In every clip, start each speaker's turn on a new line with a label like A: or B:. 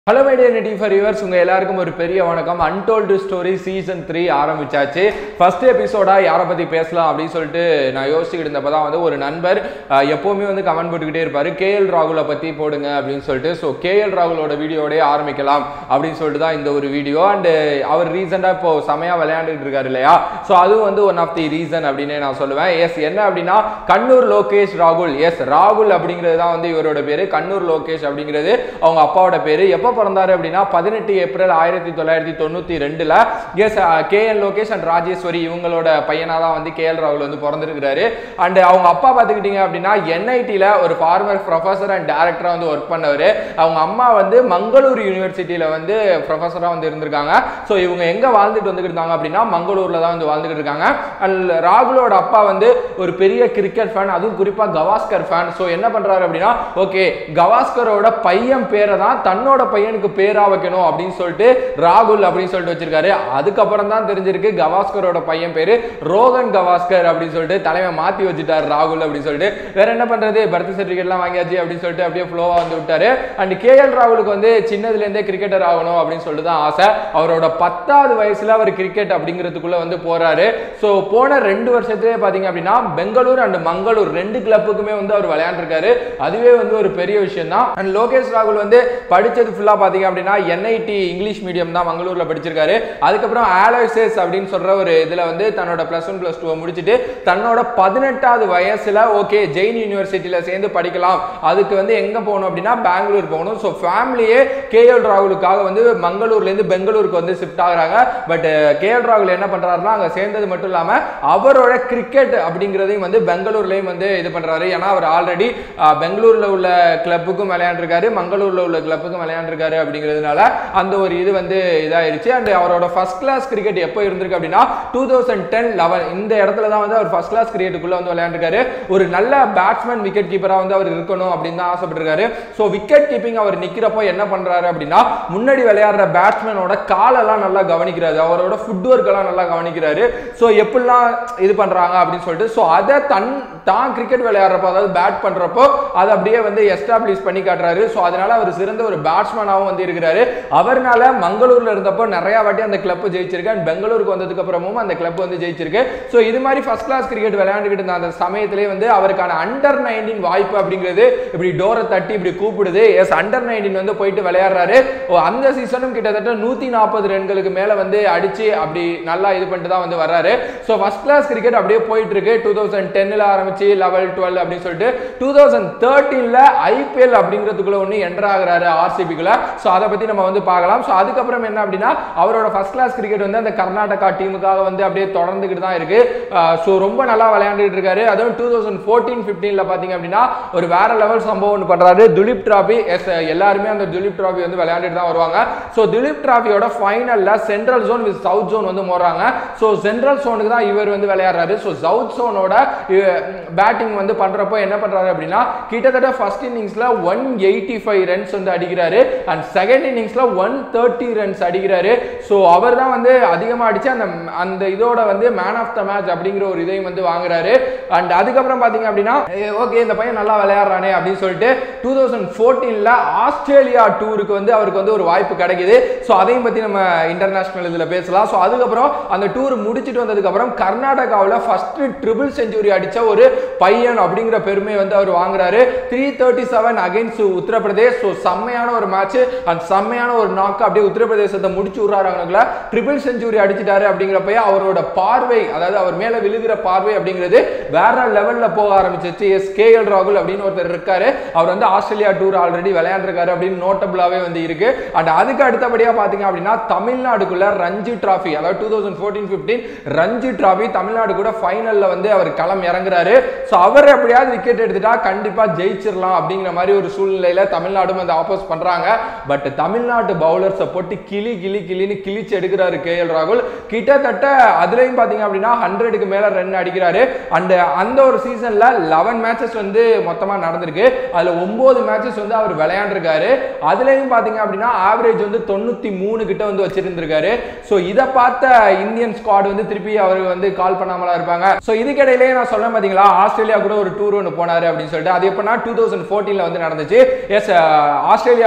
A: Hello my dear நெட்டி for yours உங்கள் எல்லாருக்கும் ஒரு பெரிய வணக்கம் அன்டோல்டு ஸ்டோரி சீசன் த்ரீ ஆரம்பிச்சாச்சு ஃபர்ஸ்ட் எபிசோடா யாரை பற்றி பேசலாம் அப்படின்னு சொல்லிட்டு நான் யோசிச்சுக்கிட்டு இருந்தப்போ தான் வந்து ஒரு நண்பர் அஹ், எப்பவுமே வந்து கமெண்ட் போட்டுக்கிட்டே இருப்பார் கேஎல் ராகுலை பற்றி போடுங்க அப்படின்னு சொல்லிட்டு ஸோ கேஎல் ராகுலோட வீடியோடய ஆரம்பிக்கலாம் அப்படின்னு சொல்லிட்டு தான் இந்த ஒரு வீடியோ அண்டு அவர் ரீசெண்டாக இப்போ செமையாக விளையாண்டுட்டு இருக்காரு இல்லையா ஸோ அதுவும் வந்து ஒன் ஆஃப் தி ரீசன் அப்படின்னே நான் சொல்லுவேன் எஸ் என்ன அப்படின்னா கண்ணூர் லோகேஷ் ராகுல் எஸ் ராகுல் அப்படிங்கிறது தான் வந்து இவரோட பேர் கண்ணூர் லோகேஷ் அப்படிங்கிறது அவங்க அப்பாவோட பேர் எப்போ பிறந்தாரு அப்படின்னா பதினெட்டு ஏப்ரல் ஆயிரத்தி தொள்ளாயிரத்தி தொண்ணூற்றி ரெண்டில் yes KL Lokesh and Rajeshwari இவங்களோட பையனாக தான் வந்து கேஎல் ராகுல் வந்து பிறந்திருக்கிறாரு அண்ட் அவங்க அப்பா பார்த்துக்கிட்டீங்க அப்படின்னா என்ஐடியில் ஒரு ஃபார்மர் ப்ரொஃபஸர் அண்ட் டேரக்டராக வந்து ஒர்க் பண்ணவர் அவங்க அம்மா வந்து மங்களூர் யூனிவர்சிட்டியில் வந்து ப்ரொஃபஸராக வந்து இருந்திருக்காங்க ஸோ இவங்க எங்கே வாழ்ந்துட்டு வந்துட்டு இருந்தாங்க அப்படின்னா மங்களூரில் தான் வந்து வாழ்ந்துட்டு இருக்காங்க அண்ட் ராகுலோட அப்பா வந்து ஒரு பெரிய கிரிக்கெட் ஃபேன் அதுவும் குறிப்பாக கவாஸ்கர் ஃபேன் ஸோ என்ன பண்ணுறாரு அப்படின்னா ஓகே கவாஸ்கரோட பையன் பேரை தான் தன்னோட பையனுக்கு பேரா வைக்கணும் அப்படின்னு சொல்லிட்டு ராகுல் அப்படின்னு சொல்லிட்டு வச்சிருக்காரு அதுக்கப்புறம் தான் தெரிஞ்சிருக்கு கவாஸ்கரோட பையன் பேரு ரோகன் கவாஸ்கர் அப்படின்னு சொல்லிட்டு தலைமை மாத்தி வச்சுட்டார் ராகுல் அப்படின்னு சொல்லிட்டு வேற என்ன பண்றது பர்த் சர்டிஃபிகேட்லாம் வாங்கியாச்சு அப்படின்னு சொல்லிட்டு அப்படியே ஃப்ளோவா வந்து விட்டாரு அண்ட் கேஎல் ராகுலுக்கு வந்து சின்னதுல இருந்தே கிரிக்கெட்டர் ஆகணும் அப்படின்னு சொல்லிட்டு தான் ஆசை அவரோட பத்தாவது வயசுல அவர் கிரிக்கெட் அப்படிங்கிறதுக்குள்ள வந்து போறாரு ஸோ போன ரெண்டு வருஷத்துலேயே பாத்தீங்க அப்படின்னா பெங்களூர் அண்ட் மங்களூர் ரெண்டு கிளப்புக்குமே வந்து அவர் விளையாண்டுருக்காரு அதுவே வந்து ஒரு பெரிய விஷயம் தான் அண்ட் லோகேஷ் ராகுல் வந்து படிச்சது ஃபுல்லா பாத்தீங்க அப்படின்னா என்ஐடி இங்கிலீஷ் மீடியம் தான் மங்களூர்ல படிச்சிருக்காரு அதுக்கப்புறம் ஆலோசஸ் அப்படின்னு சொல்ற ஒரு இதுல வந்து தன்னோட பிளஸ் ஒன் பிளஸ் டூ முடிச்சுட்டு தன்னோட பதினெட்டாவது வயசுல ஓகே ஜெயின் யூனிவர்சிட்டியில சேர்ந்து படிக்கலாம் அதுக்கு வந்து எங்க போகணும் அப்படின்னா பெங்களூர் போகணும் ஸோ ஃபேமிலியே கேஎல் ராகுலுக்காக வந்து மங்களூர்ல இருந்து பெங்களூருக்கு வந்து ஷிஃப்ட் ஆகுறாங்க பட் கேஎல் ராகுல் என்ன பண்றாருன்னா அங்க சேர்ந்தது மட்டும் இல்லாம அவரோட கிரிக்கெட் அப்படிங்கிறதையும் வந்து பெங்களூர்லயும் வந்து இது பண்றாரு ஏன்னா அவர் ஆல்ரெடி பெங்களூர்ல உள்ள கிளப்புக்கும் விளையாண்டுருக்காரு மங்களூர்ல உள்ள கிளப்புக்கும் விளையாண்டுருக்காரு அப்படிங்கிறதுனால அந்த ஒரு இது வந்து இதாயிருச்சு அண்ட் அவரோட ஃபர்ஸ்ட் கிளாஸ் கிரிக்கெட் எப்போ இருந்திருக்கு அப்படின்னா டூ தௌசண்ட் டென் லெவன் இந்த இடத்துல தான் வந்து அவர் ஃபர்ஸ்ட் கிளாஸ் கிரிக்கெட்டுக்குள்ள வந்து விளையாண்டுருக்காரு ஒரு நல்ல பேட்ஸ்மேன் விக்கெட் கீப்பரா வந்து அவர் இருக்கணும் அப்படின்னு தான் ஆசைப்பட்டிருக்காரு ஸோ விக்கெட் கீப்பிங் அவர் நிக்கிறப்போ என்ன பண்றாரு அப்படின்னா முன்னாடி விளையாடுற பேட்ஸ்மேனோட காலெல்லாம் நல்லா கவனிக்கிறாரு அவரோட ஃபுட் ஒர்க் எல்லாம் நல்லா கவனிக்கிறாரு ஸோ எப்படிலாம் இது பண்றாங்க அப்படின்னு சொல்லிட்டு ஸோ அதை தன் தான் கிரிக்கெட் விளையாடுறப்போ அதாவது பேட் பண்றப்போ அதை அப்படியே வந்து எஸ்டாப்ளிஷ் பண்ணி காட்டுறாரு ஸோ அதனால அவர் சிறந்த ஒரு பேட்ஸ்மேனாகவும் வந்து இருக்கிறாரு அவர்னால மங்களூர்ல இருந்தப்போ நிறைய வாட்டி அந்த கிளப் ஜெயிச்சிருக்கு அண்ட் பெங்களூருக்கு வந்ததுக்கு அப்புறமும் அந்த கிளப் வந்து ஜெயிச்சிருக்கு ஸோ இது மாதிரி ஃபர்ஸ்ட் கிளாஸ் கிரிக்கெட் விளையாண்டுக்கிட்டு இருந்த அந்த சமயத்திலே வந்து அவருக்கான அண்டர் நைன்டீன் வாய்ப்பு அப்படிங்கிறது இப்படி டோரை தட்டி இப்படி கூப்பிடுது எஸ் அண்டர் நைன்டீன் வந்து போயிட்டு விளையாடுறாரு ஓ, அந்த சீசனும் கிட்டத்தட்ட நூத்தி நாற்பது ரன்களுக்கு மேல வந்து அடிச்சு அப்படி நல்லா இது பண்ணிட்டு தான் வந்து வர்றாரு ஸோ ஃபர்ஸ்ட் கிளாஸ் கிரிக்கெட் அப்படியே போயிட்டு இருக்கு டூ தௌசண்ட் டென்னில் ஆரம்பிச்சு லெவல் டுவெல் அப்படின்னு சொல்லிட்டு டூ தௌசண்ட் தேர்ட்டீன்ல ஐபிஎல் அப்படிங்கிறதுக்குள்ள ஒன்று என்டர் ஆகுறாரு ஆர்சிபிக்குள்ள ஸோ அதை பத்தி நம்ம வந்து பார்க்கலாம் ஸோ அதுக்கப்புறம் என்ன அப்படின்னா அவரோட ஃபர்ஸ்ட் கிளாஸ் கிரிக்கெட் வந்து அந்த கர்நாடகா டீமுக்காக வந்து அப்படியே தொடர்ந்துக்கிட்டு தான் இருக்கு ஸோ ரொம்ப நல்லா விளையாண்டுட்டு இருக்காரு அதுவும் டூ தௌசண்ட் ஃபோர்டீன் ஃபிஃப்டீனில் பார்த்தீங்க அப்படின்னா ஒரு வேற லெவல் சம்பவம் ஒன்று பண்றாரு துலிப் டிராபி எஸ் எல்லாருமே அந்த துலிப் டிராபி வந்து விளையாண்டுட்டு தான் வருவாங்க ஸோ துலிப் டிராபியோட ஃபைனல்ல central zone with south zone வந்து மோறாங்க ஸோ சென்ட்ரல் ஜோனுக்கு தான் இவர் வந்து விளையாடுறாரு ஸோ சவுத் ஜோனோட பேட்டிங் வந்து பண்றப்போ என்ன பண்றாரு அப்படின்னா கிட்டத்தட்ட ஃபர்ஸ்ட் இன்னிங்ஸ்ல ஒன் எயிட்டி ஃபைவ் ரன்ஸ் வந்து அடிக்கிறாரு அண்ட் செகண்ட் இன்னிங்ஸ்ல ஒன் தேர்ட்டி ரன்ஸ் அடிக்கிறாரு ஸோ அவர் தான் வந்து அதிகமாக அடிச்சு அந்த அந்த இதோட வந்து மேன் ஆஃப் த மேட்ச் அப்படிங்கிற ஒரு இதையும் வந்து வாங்குறாரு அண்ட் அதுக்கப்புறம் பார்த்தீங்க அப்படின்னா ஓகே இந்த பையன் நல்லா விளையாடுறானே அப்படின்னு சொல்லிட்டு டூ தௌசண்ட் ஃபோர்டீனில் ஆஸ்திரேலியா டூருக்கு வந்து அவருக்கு வந்து ஒரு வாய்ப்பு கிடைக்குது ஸோ அதையும் பற்றி நம்ம இன்டர்நேஷனல் இதில் பேசலாம் ஸோ அதுக்கப்புறம் அந்த டூர் முடிச்சுட்டு வந்ததுக்கப்புறம் கர்நாடகாவில் ஃபர்ஸ்ட் ட்ரிபிள் செஞ்சுரி அடித்த ஒரு பையன் அப்படிங்கிற பெருமை வந்து அவர் வாங்குறாரு three thirty seven against Uttar Pradesh so செம்மையான ஒரு மேட்ச் அண்ட் செம்மையான ஒரு நாக்கு அப்படியே உத்தரப்பிரதேசத்தை முடிச்சு விட்றாரு அவனுக்குள்ள ட்ரிபிள் செஞ்சுரி அடிச்சிட்டாரு அப்படிங்கிறப்ப அவரோட பார்வை அதாவது அவர் மேல விழுகிற பார்வை அப்படிங்கிறது வேற லெவல்ல போக ஆரம்பிச்சிச்சு எஸ் கே எல் ராகுல் அப்படின்னு ஒருத்தர் இருக்காரு அவர் வந்து ஆஸ்திரேலியா டூர் ஆல்ரெடி விளையாண்டுருக்காரு அப்படின்னு நோட்டபிளாவே வந்து இருக்கு அண்ட் அதுக்கு அடுத்தபடியா பாத்தீங்க அப்படின்னா தமிழ்நாடுக்குள்ள ரஞ்சி டிராஃபி அதாவது two thousand fourteen fifteen Ranji trophy Tamil Nadu கூட ஃபைனல்ல வந்து அவர் களம் இறங்குறாரு ஸோ அவர் எப்படியாவது விக்கெட் எடுத்துட்டா கண்டிப்பா ஜெயிச்சிடலாம் அப்படிங்கிற மாதிரி ஒரு சூழ்நிலையில தமிழ்நாடும் வந்து ஆப்போஸ் பண்றாங்க பட் தமிழ்நாட்டு பவுலர்ஸை போட்டு கிளி கிளி கிளின்னு கிழிச்சு எடுக்கிறாரு கே எல் ராகுல் கிட்டத்தட்ட அதுலயும் பாத்தீங்க அப்படின்னா ஹண்ட்ரடுக்கு மேல ரன் அடிக்கிறாரு அண்ட் அந்த ஒரு சீசன்ல லெவன் மேட்சஸ் வந்து மொத்தமா நடந்திருக்கு அதுல ஒன்பது மேட்சஸ் வந்து அவர் விளையாண்டுருக்காரு அதுலயும் பாத்தீங்க அப்படின்னா ஆவரேஜ் வந்து தொண்ணூத்தி மூணு கிட்ட வந்து வச்சிருந்திருக்காரு ஸோ இதை பார்த்த இந்தியன் ஸ்குவாட் வந்து திருப்பி அவர் வந்து கால் பண்ணாமலா இருப்பாங்க ஸோ இதுக்கிடையிலேயே நான் சொன்னேன் பாத்தீங்களா ஆஸ்திரேலியா கூட ஒரு டூர் ஒன்று போனாரு அப்படின்னு சொல்லிட்டு அது எப்படின்னா டூ தௌசண்ட் ஃபோர்டீன்ல வந்து நடந்துச்சு எஸ் ஆஸ்திரேலியா கூட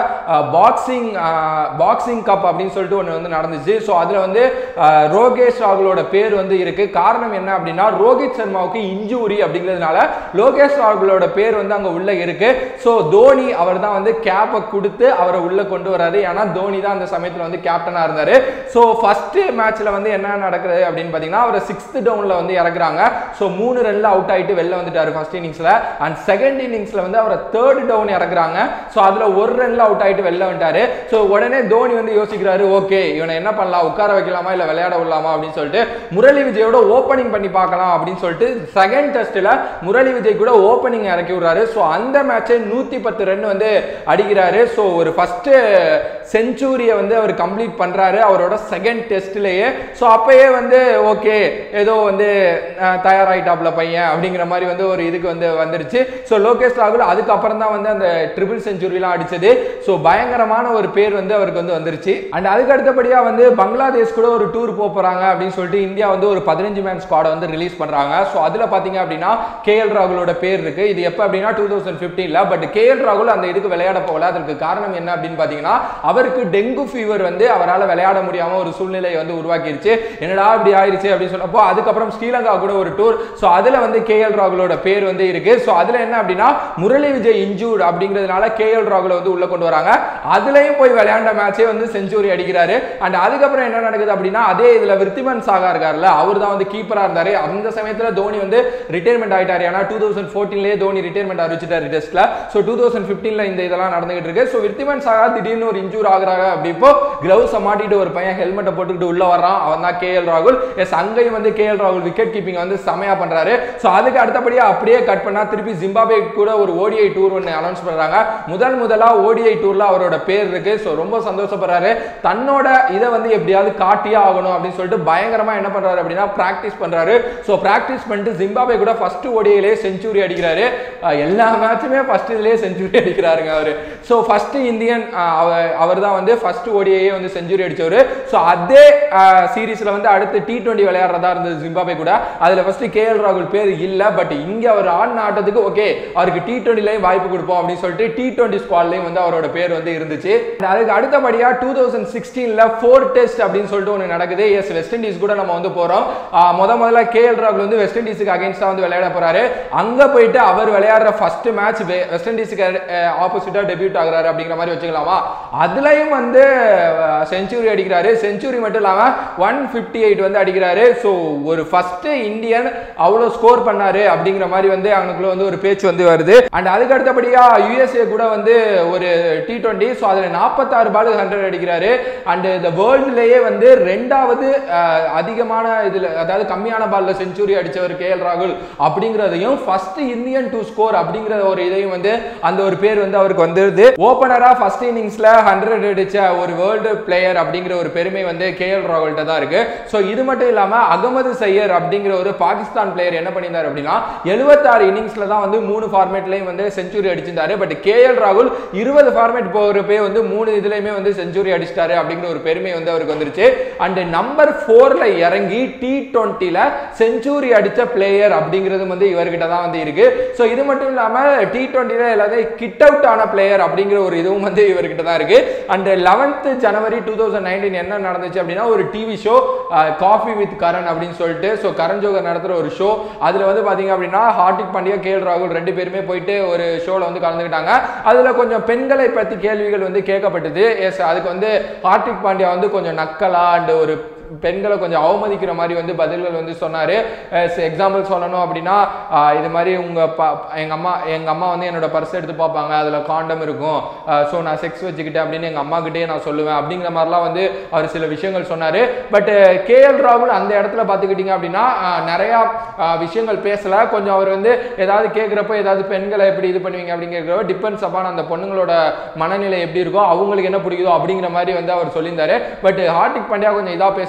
A: பாக்ஸிங் பாக்ஸிங் கப் அப்படின்னு சொல்லிட்டு ஒன்று வந்து நடந்துச்சு ஸோ அதில் வந்து அஹ், ரோகேஷ் ராகுலோட பேர் வந்து இருக்கு காரணம் என்ன அப்படின்னா ரோஹித் சர்மாவுக்கு இன்ஜூரி அப்படிங்கிறதுனால லோகேஷ் ராகுலோட பேர் வந்து அங்கே உள்ள இருக்கு ஸோ தோனி அவர் தான் வந்து கேப்பை கொடுத்து அவரை உள்ள கொண்டு வராரு ஏன்னா தோனி தான் அந்த சமயத்தில் வந்து கேப்டனாக இருந்தார் ஸோ ஃபர்ஸ்ட் மேட்ச்ல வந்து என்ன நடக்குது அப்படின்னு பார்த்தீங்கன்னா அவர் சிக்ஸ்த் டவுனில் வந்து இறக்குறாங்க ஸோ மூணு ரன்ல அவுட் ஆயிட்டு வெளில வந்துட்டாரு ஃபர்ஸ்ட் இன்னிங்ஸ்ல அண்ட் செகண்ட் இன்னிங்ஸ்ல வந்து அவரை தேர்ட் டவுன் இறக்குறாங்க ஸோ அதுல ஒரு ரன்ல அவுட் ஆயிட்டு வெளில வந்துட்டாரு ஸோ உடனே தோனி வந்து யோசிக்கிறாரு ஓகே இவனை என்ன பண்ணலாம் உட்கார வைக்கலாமா இல்ல விளையாட விடலாமா அப்படின்னு சொல்லிட்டு முரளி விஜயோட ஓப்பனிங் பண்ணி பார்க்கலாம் அப்படின்னு சொல்லிட்டு செகண்ட் டெஸ்ட்ல முரளி விஜய் கூட ஓப்பனிங் இறக்கி விடுறாரு ஸோ அந்த மேட்சை நூத்தி பத்து ரன் வந்து அடிக்கிறாரு ஸோ ஒரு ஃபர்ஸ்ட் செஞ்சுரியை வந்து அவர் கம்ப்ளீட் பண்றாரு அவரோட செகண்ட் டெஸ்ட்லயே ஸோ அப்பயே வந்து ஓகே ஏதோ வந்து அஹ், தயாராயிட்டாப்ல பையன் அப்படிங்கிற மாதிரி வந்து ஒரு இதுக்கு வந்து வந்துருச்சு ஸோ லோகேஷ் ராகுல் அதுக்கப்புறம் தான் வந்து அந்த ட்ரிபிள் செஞ்சுரிலாம் அடிச்சது ஸோ பயங்கரமான ஒரு பேர் வந்து அவருக்கு வந்து வந்துருச்சு அண்ட் அதுக்கு அடுத்தபடியா வந்து பங்களாதேஷ் கூட ஒரு டூர் போக போறாங்க அப்படின்னு சொல்லிட்டு இந்தியா வந்து ஒரு பதினஞ்சு மேன் ஸ்குவாடை வந்து ரிலீஸ் பண்றாங்க ஸோ அதுல பாத்தீங்க அப்படின்னா கேஎல் ராகுலோட பேர் இருக்கு இது எப்போ அப்படின்னா டூ தௌசண்ட் ஃபிஃப்டீன்ல பட் கேஎல் ராகுல் அந்த இதுக்கு விளையாட போகல அதற்கு காரணம் என்ன அப்படின்னு பாத்தீங்கன்னா அவருக்கு டெங்கு ஃபீவர் வந்து அவரால் விளையாட முடியாம ஒரு சூழ்நிலையை வந்து உருவாக்கிருச்சு என்னடா இப்படி ஆயிருச்சு அப்படின்னு சொன்னப்போ அதுக்கப்புறம் ஸ்ரீலங்கா கூட ஒரு டூர் ஸோ அதுல வந்து கேஎல் ராகுலோட பேர் வந்து இருக்கு ஸோ அதுல என்ன அப்படின்னா முரளி விஜய் இன்ஜூர்ட் அப்படிங்கிறதுனால கேஎல் ராகுல வந்து உள்ள கொண்டு வராங்க அதுலயும் போய் விளையாண்ட மேட்சே வந்து செஞ்சுரி அடிக்கிறாரு அண்ட் அதுக்கப்புறம் என்ன நடக்குது அப்படின்னா அதே இதுல விருத்திமன் சாகா இருக்காருல்ல அவர் தான் வந்து கீப்பரா இருந்தாரு அந்த சமயத்துல தோனி வந்து ரிட்டைர்மெண்ட் ஆயிட்டாரு ஏன்னா டூ தௌசண்ட் ஃபோர்டீன்லேயே தோனி ரிட்டைர்மெண்ட் அறிவிச்சிட்டாரு டெஸ்ட்ல ஸோ டூ தௌசண்ட் ஃபிஃப்டீன்ல இந்த இதெல்லாம் நடந்துகிட்டு இருக்கு ஸோ விருத்திமன் சாகா திடீர்னு ஒரு இன்ஜூர் ஆகுறாங்க அப்படி இப்போ கிளவுஸை மாட்டிட்டு ஒரு பையன் ஹெல்மெட்டை போட்டுக்கிட்டு உள்ள வர்றான் அவன் தான் கேஎல் ராகுல் எஸ் அங்கேயும் வந்து கேஎல் ராகுல் விக்கெட் கீப்பிங் வந்து செமையா பண்றாரு ஸோ அதுக்கு அடுத்தபடியா அப்படியே கட் பண்ணா திருப்பி ஜிம்பாபே கூட ஒரு ஓடிஐ டூர் ஒன்று அனௌன்ஸ் பண்றாங்க முதல் முதலா ஓடிஐ டூர்ல அவரோட பேர் இருக்கு ஸோ ரொம்ப சந்தோஷப்படுறாரு தன்னோட இதை வந்து எப்படியாவது காட்டியே ஆகணும் அப்படின்னு சொல்லிட்டு பயங்கரமா என்ன பண்றாரு அப்படின்னா பிராக்டிஸ் பண்றாரு ஸோ பிராக்டிஸ் பண்ணிட்டு ஜிம்பாபே கூட ஃபர்ஸ்ட் ஓடிஐலே செஞ்சுரி அடிக்கிறாரு அஹ் எல்லா மேட்சுமே ஃபர்ஸ்ட் இதுலயே செஞ்சுரி அடிக்கிறாருங்க அவரு ஸோ ஃபர்ஸ்ட் இந்தியன் அவர் தான் வந்து ஃபர்ஸ்ட் ஓடிஐயே வந்து செஞ்சுரி அடிச்சவர் ஸோ அதே சீரீஸ்ல வந்து அடுத்து டி டுவெண்ட்டி விளையாடுறதா இருந்தது ஜிம்பாபே கூட அதுல ஃபர்ஸ்ட் கேஎல் ராகுல் பேர் இல்ல பட் இங்க அவர் ஆடின ஆட்டத்துக்கு ஓகே அவருக்கு டி டுவெண்ட்டிலையும் வாய்ப்பு கொடுப்போம் அப்படின்னு சொல்லிட்டு டி டுவெண்ட்டி ஸ்குவாட்லையும் வந்து அவரோட பேர் வந்து இருந்துச்சு And அதுக்கு அடுத்தபடியா டூ தௌசண்ட் சிக்ஸ்டீன்ல ஃபோர் டெஸ்ட் அப்படின்னு சொல்லிட்டு ஒன்று நடக்குது எஸ் வெஸ்ட் இண்டீஸ் கூட நம்ம வந்து போறோம் ஆஹ் முத முதல்ல கேஎல் ராகுல் வந்து வெஸ்ட் இண்டீஸுக்கு அகைன்ஸ்டா வந்து விளையாட போறாரு அங்க போயிட்டு அவர் விளையாடுற ஃபர்ஸ்ட் மேட்ச் வெஸ்ட் இண்டீஸுக்கு ஆப்போசிட்டா டெபியூட் ஆகுறாரு அப்படிங்கிற மாதிரி வச்சுக்கலாமா அதுலயும் வந்து செஞ்சுரி அடிக்கிறாரு செஞ்சுரி மட்டும் இல்லாம ஒன் ஃபிஃப்டி எயிட் வந்து அடிக்கிறாரு ஸோ ஒரு ஃபர்ஸ்ட் இந்தியன் அவ்வளோ ஸ்கோர் பண்ணாரு அப்படிங்கிற மாதிரி வந்து அவனுக்குள்ள வந்து ஒரு பேச்சு வந்து வருது அண்ட் அதுக்கு அடுத்தபடியா யூஎஸ்ஏ கூட வந்து ஒரு டி டுவெண்ட்டி ஸோ அதில் நாற்பத்தாறு பால் ஹண்ட்ரட் அடிக்கிறாரு அண்ட் இந்த வேர்ல்டுலேயே வந்து ரெண்டாவது அஹ், அதிகமான இதில் அதாவது கம்மியான பால்ல செஞ்சுரி அடிச்சவர் கே எல் ராகுல் அப்படிங்கிறதையும் ஃபர்ஸ்ட் இந்தியன் டு ஸ்கோர் அப்படிங்கிற ஒரு இதையும் வந்து அந்த ஒரு பேர் வந்து அவருக்கு வந்துருது ஓப்பனரா ஃபர்ஸ்ட் இன்னிங்ஸ்ல ஹண்ட்ரட் அடிச்ச ஒரு வேர்ல்டு பிளேயர் அப்படிங்கிற ஒரு பெருமை வந்து கே எல் ராகுல்கிட்ட தான் இருக்கு ஸோ இது மட்டும் இல்லாம அகமது சையர் அப்படிங்கிற ஒரு பாகிஸ்தான் பிளேயர் என்ன பண்ணியிருந்தார் அப்படின்னா எழுபத்தாறு இன்னிங்ஸ்ல தான் வந்து மூணு ஃபார்மேட்லயும் வந்து செஞ்சுரி அடிச்சிருந்தாரு பட் கே எல் ராகுல் இருபது ஃபார்மேட் போகிறப்பே வந்து மூணு இதுலயுமே வந்து செஞ்சுரி அடிச்சிட்டாரு அப்படிங்கிற ஒரு பெருமை வந்து அவருக்கு வந்துருச்சு அண்ட் நம்பர் ஃபோர்ல இறங்கி டி டுவெண்ட்டில செஞ்சுரி அடிச்ச பிளேயர் அப்படிங்கிறது வந்து இவர்கிட்ட தான் வந்து இருக்கு ஸோ இது மட்டும் இல்லாம டி டுவெண்ட்டில எல்லாத்தையும் கிட் அவுட் ஆன பிளேயர் அப்படிங்கிற ஒரு இதுவும் வந்து இவர்கிட்ட தான் இருக்கு and eleventh January two thousand nineteen என்ன நடந்துச்சு அப்படின்னா ஒரு TV show coffee with Karan அப்படின்னு சொல்லிட்டு ஸோ கரண் ஜோகர் நடத்துகிற ஒரு ஷோ அதில் வந்து பார்த்தீங்க அப்படின்னா ஹார்திக் பாண்டியா கேஎல் ராகுல் ரெண்டு பேருமே போயிட்டு ஒரு ஷோவில் வந்து கலந்துக்கிட்டாங்க அதில் கொஞ்சம் பெண்களை பற்றி கேள்விகள் வந்து கேட்கப்பட்டது எஸ் அதுக்கு வந்து ஹார்திக் பாண்டியா வந்து கொஞ்சம் நக்கலா அண்ட் ஒரு பெண்களை கொஞ்சம் அவமதிக்கிற மாதிரி வந்து பதில்கள் வந்து சொன்னார் எக்ஸாம்பிள் சொல்லணும் அப்படின்னா ஆஹ் இது மாதிரி உங்கள் பா எங்கள் அம்மா எங்கள் அம்மா வந்து என்னோட பர்ஸ் எடுத்து பார்ப்பாங்க அதில் காண்டம் இருக்கும் ஸோ நான் செக்ஸ் வச்சுக்கிட்டேன் அப்படின்னு எங்கள் அம்மா கிட்டே நான் சொல்லுவேன் அப்படிங்கிற மாதிரிலாம் வந்து அவர் சில விஷயங்கள் சொன்னார் பட் கேஎல் ராகுல் அந்த இடத்துல பார்த்துக்கிட்டிங்க அப்படின்னா ஆஹ் நிறையா ஆஹ் விஷயங்கள் பேசல கொஞ்சம் அவர் வந்து ஏதாவது கேட்குறப்ப ஏதாவது பெண்களை எப்படி இது பண்ணுவீங்க அப்படிங்கிறப்ப டிபெண்ட்ஸ் அப்பான் அந்த பொண்ணுங்களோட மனநிலை எப்படி இருக்கோ அவங்களுக்கு என்ன பிடிக்குதோ அப்படிங்கிற மாதிரி வந்து அவர் சொல்லியிருந்தாரு பட் ஹார்திக் பாண்டியா கொஞ்சம் இதாக பேசினார்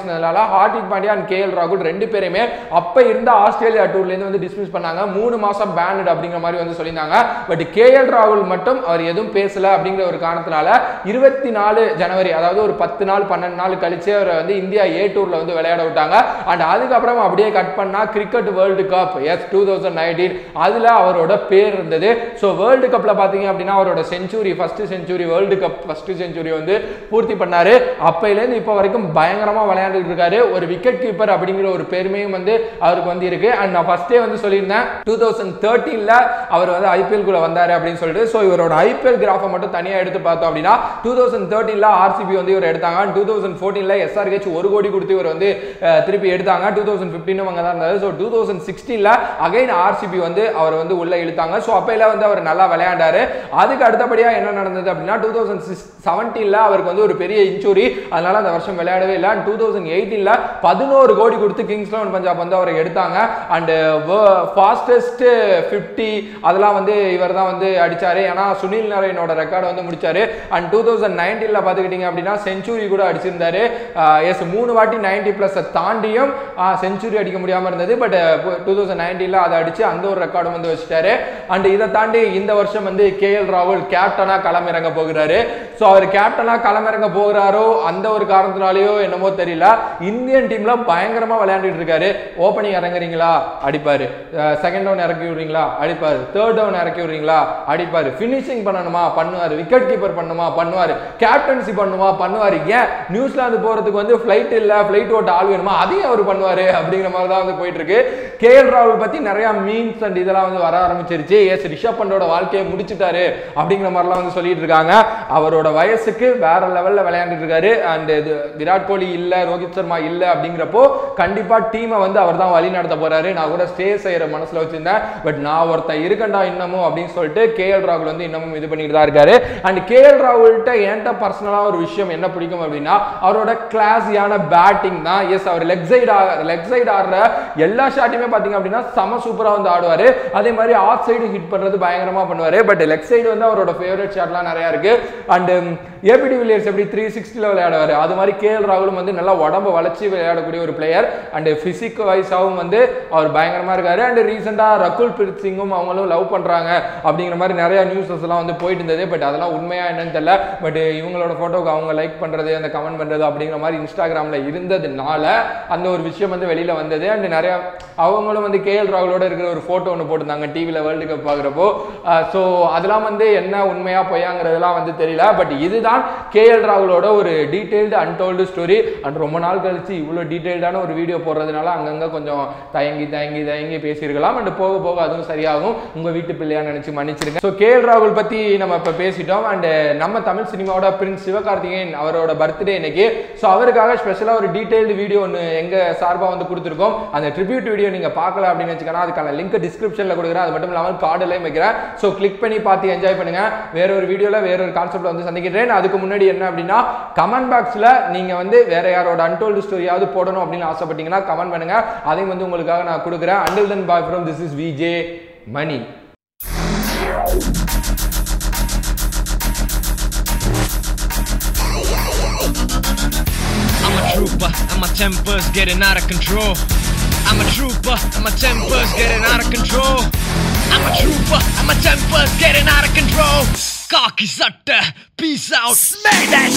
A: பேசினதுனால Hardik Pandya and K L ராகுல் ரெண்டு பேருமே அப்ப இருந்த ஆஸ்திரேலியா டூர்ல இருந்து வந்து டிஸ்மிஸ் பண்ணாங்க மூணு மாசம் பேனட் அப்படிங்கிற மாதிரி வந்து சொல்லியிருந்தாங்க பட் கே எல் ராகுல் மட்டும் அவர் எதுவும் பேசல அப்படிங்கிற ஒரு காரணத்தினால இருபத்தி நாலு ஜனவரி அதாவது ஒரு பத்து நாள் பன்னெண்டு நாள் கழிச்சு அவரை வந்து இந்தியா ஏ டூர்ல வந்து விளையாட விட்டாங்க அண்ட் அதுக்கப்புறம் அப்படியே கட் பண்ணா cricket world cup yes two thousand nineteen அதுல அவரோட பேர் இருந்தது ஸோ வேர்ல்டு கப்ல பாத்தீங்க அப்படின்னா அவரோட century first century world cup first century வந்து பூர்த்தி பண்ணாரு அப்பையிலேருந்து இப்போ வரைக்கும் பயங்கரமா விளையாண்டுட்டு இருக்காரு ஒரு விக்கெட் கீப்பர் அப்படிங்கிற ஒரு பெருமையும் வந்து அவருக்கு வந்து இருக்கு அண்ட் நான் ஃபர்ஸ்டே வந்து சொல்லியிருந்தேன் டூ தௌசண்ட் தேர்ட்டீன்ல அவர் வந்து ஐபிஎல் குள்ள வந்தாரு அப்படின்னு சொல்லிட்டு ஸோ இவரோட ஐபிஎல் கிராஃபை மட்டும் தனியா எடுத்து பார்த்தோம் அப்படின்னா டூ தௌசண்ட் தேர்ட்டீன்ல ஆர்சிபி வந்து இவர் எடுத்தாங்க டூ தௌசண்ட் ஃபோர்டீன்ல எஸ்ஆர்ஹெச் ஒரு கோடி கொடுத்து இவர் வந்து அஹ், திருப்பி எடுத்தாங்க டூ தௌசண்ட் ஃபிஃப்டீனும் அங்கே தான் இருந்தாரு ஸோ டூ தௌசண்ட் சிக்ஸ்டீன்ல அகைன் ஆர்சிபி வந்து அவர் வந்து உள்ள இழுத்தாங்க ஸோ அப்பையில வந்து அவர் நல்லா விளையாண்டாரு அதுக்கு அடுத்தபடியா என்ன நடந்தது அப்படின்னா டூ தௌசண்ட் சிக்ஸ் செவன்டீன்ல அவருக்கு வந்து ஒரு பெரிய இன்ஜுரி அதனால அந்த வருஷம் விளையாடவே இல்லை டூ தௌசண்ட் எயிட்டீன்ல பதினோரு கோடி கொடுத்து கிங்ஸ் லெவன் பஞ்சாப் வந்து அவரை எடுத்தாங்க அண்ட் ஃபாஸ்டஸ்ட் ஃபிஃப்டி அதெல்லாம் வந்து இவர் தான் வந்து அடிச்சாரு ஏன்னா சுனில் நாராயணோட ரெக்கார்டை வந்து முடிச்சாரு அண்ட் டூ தௌசண்ட் நைன்டீன்ல பார்த்துக்கிட்டீங்க அப்படின்னா செஞ்சுரி கூட அடிச்சிருந்தாரு எஸ் மூணு வாட்டி நைன்டி பிளஸ் தாண்டியும் செஞ்சுரி அடிக்க முடியாம இருந்தது பட் டூ தௌசண்ட் நைன்டீன்ல அதை அடிச்சு அந்த ஒரு ரெக்கார்டும் வந்து வச்சுட்டாரு அண்ட் இதை தாண்டி இந்த வருஷம் வந்து கே எல் ராகுல் கேப்டனா களமிறங்க போகிறாரு ஸோ அவர் கேப்டனா களமிறங்க போகிறாரோ அந்த ஒரு காரணத்தினாலேயோ என்னமோ தெரியல இந்தியன் டீம்ல பயங்கரமா விளையாண்டுட்டு இருக்காரு ஓப்பனிங் இறங்குறீங்களா அடிப்பாரு செகண்ட் டவுன் இறக்கி விடுறீங்களா அடிப்பாரு தேர்ட் டவுன் இறக்கி விடுறீங்களா அடிப்பாரு ஃபினிஷிங் பண்ணணுமா பண்ணுவாரு விக்கெட் கீப்பர் பண்ணுமா பண்ணுவாரு கேப்டன்சி பண்ணுமா பண்ணுவாரு ஏன் நியூசிலாந்து போறதுக்கு வந்து ஃபிளைட் இல்ல ஃபிளைட் ஓட்ட ஆள் வேணுமா அதையும் அவர் பண்ணுவாரு அப்படிங்கிற மாதிரி தான் வந்து போயிட்டு இருக்கு கே எல் ராகுல் பத்தி நிறைய மீன்ஸ் அண்ட் இதெல்லாம் வந்து வர ஆரம்பிச்சிருச்சு எஸ் ரிஷப் பண்டோட வாழ்க்கையை முடிச்சிட்டாரு அப்படிங்கிற மாதிரிலாம் வந்து சொல்லிட்டு இருக்காங்க அவரோட வயசுக்கு வேற லெவல்ல விளையாண்டுட்டு இருக்காரு அண்ட் இது விராட் கோலி இல்ல ரோஹித் சர்மா இல்ல அப்படிங்கிறப்போ கண்டிப்பா டீமை வந்து அவர் தான் வழி நடத்த போறாரு நான் கூட ஸ்டே செய்யற மனசுல வச்சிருந்தேன் பட் நான் ஒருத்தன் இருக்கண்டா இன்னமும் அப்படின்னு சொல்லிட்டு கே எல் ராகுல் வந்து இன்னமும் இது பண்ணிட்டு தான் இருக்காரு அண்ட் கே எல் ராகுல்கிட்ட என்கிட்ட பர்சனலா ஒரு விஷயம் என்ன பிடிக்கும் அப்படின்னா அவரோட கிளாஸியான பேட்டிங் தான் எஸ் அவர் லெக் சைடு லெக் சைடு ஆடுற எல்லா ஷாட்டையுமே பாத்தீங்க அப்படின்னா செம சூப்பரா வந்து ஆடுவாரு அதே மாதிரி ஆஃப் சைடு ஹிட் பண்றது பயங்கரமா பண்ணுவாரு பட் லெக் சைடு வந்து அவரோட ஃபேவரட் ஷாட்லாம் நிறைய இருக்கு அண்ட் ஏபிடி வில்லியர்ஸ் எப்படி த்ரீ சிக்ஸ்டியில் விளையாடுவார் அது மாதிரி கே எல் ராகுலும் வந்து நல்லா உடம்ப வளைச்சி விளையாடக்கூடிய ஒரு பிளேயர் அண்ட் பிசிக் வைஸாகவும் வந்து அவர் பயங்கரமா இருக்காரு அண்ட் ரீசெண்டாக ரகுல் பிரீத் சிங்கும் அவங்களும் லவ் பண்றாங்க அப்படிங்கிற மாதிரி நிறைய நியூஸஸ் எல்லாம் வந்து போயிட்டு இருந்தது பட் அதெல்லாம் உண்மையா என்னன்னு தெரியல பட் இவங்களோட போட்டோக்கு அவங்க லைக் பண்றது அந்த கமெண்ட் பண்றது அப்படிங்கிற மாதிரி இன்ஸ்டாகிராம்ல இருந்ததுனால அந்த ஒரு விஷயம் வந்து வெளியில வந்தது அண்ட் நிறைய அவங்களும் வந்து கே எல் ராகுலோட இருக்கிற ஒரு போட்டோ ஒன்று போட்டிருந்தாங்க டிவியில் வேர்ல்டு கப் பார்க்குறப்போ ஸோ அதெல்லாம் வந்து என்ன உண்மையா பொய்யாங்கிறதுலாம் வந்து தெரியல பட் இதுதான் கே எல் ராகுலோட ஒரு டீடைல்டு அன்டோல்டு ஸ்டோரி அண்ட் ரொம்ப நாள் கழிச்சு இவ்வளோ டீடைல்டான ஒரு வீடியோ போடுறதுனால அங்கங்கே கொஞ்சம் தயங்கி தயங்கி தயங்கி பேசியிருக்கலாம் அண்ட் போக போக அதுவும் சரியாகும் உங்கள் வீட்டு பிள்ளையா நினச்சி மன்னிச்சிருங்க ஸோ கே எல் ராகுல் பற்றி நம்ம இப்போ பேசிட்டோம் அண்ட் நம்ம தமிழ் சினிமாவோட பிரின்ஸ் சிவகார்த்திகேயன் அவரோட பர்த்டே இன்னைக்கு ஸோ அவருக்காக ஸ்பெஷலாக ஒரு டீடைல்டு வீடியோ ஒன்று எங்கள் சார்பாக வந்து கொடுத்துருக்கோம் அந்த ட்ரிபியூட் வீடியோ நீங்கள் பார்க்கல அப்படின்னு வச்சுக்கோங்க அதுக்கான லிங்க் டிஸ்கிரிப்ஷனில் கொடுக்குறேன் அது மட்டும் இல்லாமல் கார்டுலையும் வைக்கிறேன் ஸோ கிளிக் பண்ணி பார்த்து என்ஜாய் பண்ணுங்க வேற ஒரு வீடியோவில் வேற ஒரு கான்செப்ட்ல வந்து சந்திக்கிறேன் அதுக்கு முன்னாடி என்ன அப்படின்னா கமெண்ட் பாக்ஸில் நீங்கள் வந்து வேற யாரோட அன்டோல்டு ஸ்டோரியாவது போடணும் அப்படின்னு ஆசைப்பட்டீங்கன்னா கமெண்ட் பண்ணுங்க அதையும் வந்து உங்களுக்காக நான் கொடுக்குறேன் until then bye from this is VJ Mani
B: I'm a trooper, and my temper's getting out of control. I'm a trooper, and my temper's getting out of control. I'm a trooper, and my temper's getting out of control. Cocky sutter, peace out. Smack that